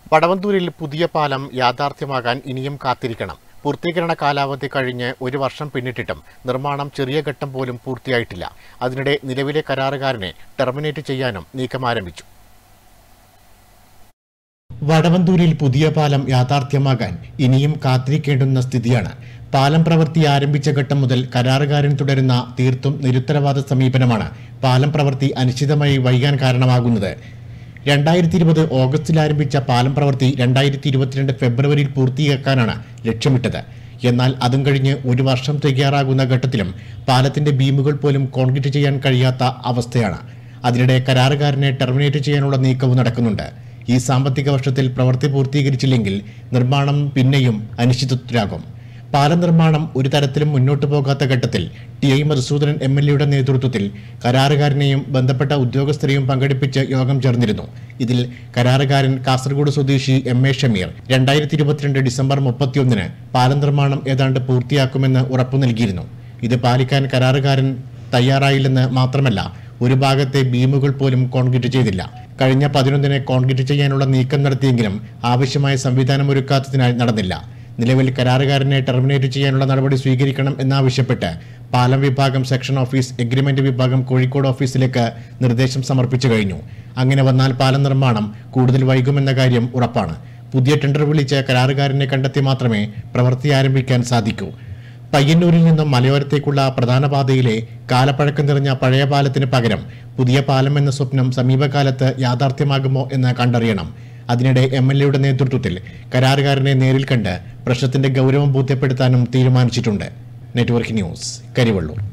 വടവന്തൂരിൽ പുതിയ പാലം യാഥാർത്ഥ്യമാകാൻ ഇനിയും കാത്തിരിക്കണം പൂർത്തീകരണ കാലാവധി കഴിഞ്ഞ് ഒരു വർഷം പിന്നിട്ടിട്ടും നിർമ്മാണം ചെറിയ ഘട്ടം പോലും പൂർത്തിയായിട്ടില്ല അതിനിടെ നിലവിലെ കരാറുകാരനെ ടെർമിനേറ്റ് ചെയ്യാനും നീക്കം ആരംഭിച്ചു വടവന്തൂരിൽ പുതിയ പാലം യാഥാർത്ഥ്യമാകാൻ ഇനിയും കാത്തിരിക്കേണ്ടുന്ന സ്ഥിതിയാണ് പാലം പ്രവൃത്തി ആരംഭിച്ച ഘട്ടം മുതൽ കരാറുകാരൻ തുടരുന്ന തീർത്തും നിരുത്തരവാദ സമീപനമാണ് പാലം പ്രവൃത്തി അനിശ്ചിതമായി വൈകാൻ കാരണമാകുന്നത് രണ്ടായിരത്തി ഇരുപത് ഓഗസ്റ്റിൽ ആരംഭിച്ച പാലം പ്രവൃത്തി രണ്ടായിരത്തി ഇരുപത്തിരണ്ട് ഫെബ്രുവരിയിൽ പൂർത്തിയാക്കാനാണ് ലക്ഷ്യമിട്ടത് എന്നാൽ അതും കഴിഞ്ഞ് ഒരു വർഷം തികയാറാകുന്ന ഘട്ടത്തിലും പാലത്തിന്റെ ബീമുകൾ പോലും കോൺക്രീറ്റ് ചെയ്യാൻ കഴിയാത്ത അവസ്ഥയാണ് അതിനിടെ കരാറുകാരനെ ടെർമിനേറ്റ് ചെയ്യാനുള്ള നീക്കവും നടക്കുന്നുണ്ട് ഈ സാമ്പത്തിക വർഷത്തിൽ പ്രവൃത്തി പൂർത്തീകരിച്ചില്ലെങ്കിൽ നിർമ്മാണം പിന്നെയും അനിശ്ചിതത്വത്തിലാകും പാലം നിർമ്മാണം ഒരു തരത്തിലും മുന്നോട്ടു പോകാത്ത ഘട്ടത്തിൽ ടി ഐ മധുസൂദനൻ എം എൽ എയുടെ നേതൃത്വത്തിൽ കരാറുകാരനെയും ബന്ധപ്പെട്ട ഉദ്യോഗസ്ഥരെയും പങ്കെടുപ്പിച്ച് യോഗം ചേർന്നിരുന്നു ഇതിൽ കരാറുകാരൻ കാസർഗോഡ് സ്വദേശി എം എ ഷമീർ രണ്ടായിരത്തി ഇരുപത്തിരണ്ട് ഡിസംബർ മുപ്പത്തിയൊന്നിന് പാലം നിർമ്മാണം ഏതാണ്ട് പൂർത്തിയാക്കുമെന്ന് ഉറപ്പു നൽകിയിരുന്നു ഇത് പാലിക്കാൻ കരാറുകാരൻ തയ്യാറായില്ലെന്ന് മാത്രമല്ല ഒരു ഭാഗത്തെ ബീമുകൾ പോലും കോൺക്രീറ്റ് ചെയ്തില്ല കഴിഞ്ഞ പതിനൊന്നിന് കോൺക്രീറ്റ് ചെയ്യാനുള്ള നീക്കം നടത്തിയെങ്കിലും ആവശ്യമായ സംവിധാനമൊരുക്കാത്തതിനാൽ നടന്നില്ല നിലവിൽ കരാറുകാരനെ ടെർമിനേറ്റ് ചെയ്യാനുള്ള നടപടി സ്വീകരിക്കണം എന്നാവശ്യപ്പെട്ട് പാലം വിഭാഗം സെക്ഷൻ ഓഫീസ് എഗ്രിമെന്റ് വിഭാഗം കോഴിക്കോട് ഓഫീസിലേക്ക് നിർദ്ദേശം സമർപ്പിച്ചു കഴിഞ്ഞു അങ്ങനെ വന്നാൽ പാലം നിർമ്മാണം കൂടുതൽ വൈകുമെന്ന കാര്യം ഉറപ്പാണ് പുതിയ ടെൻഡർ വിളിച്ച് കരാറുകാരനെ കണ്ടെത്തി മാത്രമേ പ്രവൃത്തി ആരംഭിക്കാൻ സാധിക്കൂ പയ്യന്നൂരിൽ നിന്നും മലയോരത്തേക്കുള്ള പ്രധാന പാതയിലെ കാലപ്പഴക്കം നിറഞ്ഞ പഴയ പാലത്തിന് പകരം പുതിയ പാലം എന്ന സ്വപ്നം സമീപകാലത്ത് യാഥാർത്ഥ്യമാകുമോ എന്ന് കണ്ടറിയണം അതിനിടെ എം എൽ എയുടെ നേതൃത്വത്തിൽ കരാറുകാരനെ നേരിൽ കണ്ട് പ്രശ്നത്തിന്റെ ഗൗരവം ബോധ്യപ്പെടുത്താനും തീരുമാനിച്ചിട്ടുണ്ട് നെറ്റ്വർക്ക് ന്യൂസ് കരിവള്ളൂർ